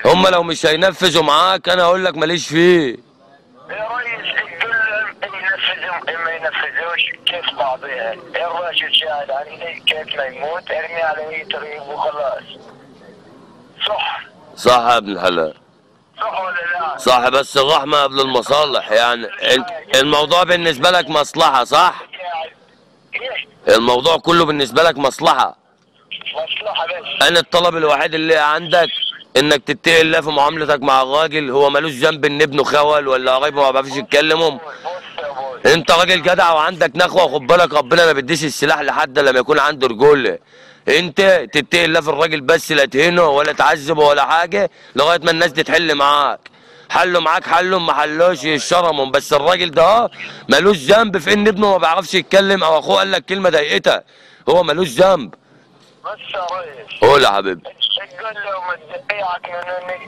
هم لو مش هينفذوا معاك انا اقول لك ماليش فيه يا ريس يقول ينفذوا ما ينفذوش كيف بعضها الراجل شاهد عندي كيف ما يموت ارمي عليه طريق وخلاص صح صح يا ابن الحلال صح ولا لا؟ صح بس الرحمة قبل المصالح يعني انت الموضوع بالنسبة لك مصلحة صح ايه الموضوع كله بالنسبة لك مصلحة مصلحة بس انا الطلب الوحيد اللي عندك انك تتقي الله في معاملتك مع الراجل هو ملوش ذنب ان ابنه خول ولا قرايبه ما بيعرفوش يتكلموا بص يا ابوي انت راجل جدع وعندك نخوه وخد بالك ربنا ما بيديش السلاح لحد لما يكون عنده رجوله انت تتقي الله في الراجل بس لا تهينه ولا تعذبه ولا حاجه لغايه ما الناس دي تحل معاك حلوا معاك حلوا ما حلوش يشرمهم بس الراجل ده اه ملوش ذنب في ان ابنه ما بيعرفش يتكلم او اخوه قال لك كلمه ضايقتك هو ملوش ذنب بس يا ريس قول يا حبيبي تقول له ما تدقيعك من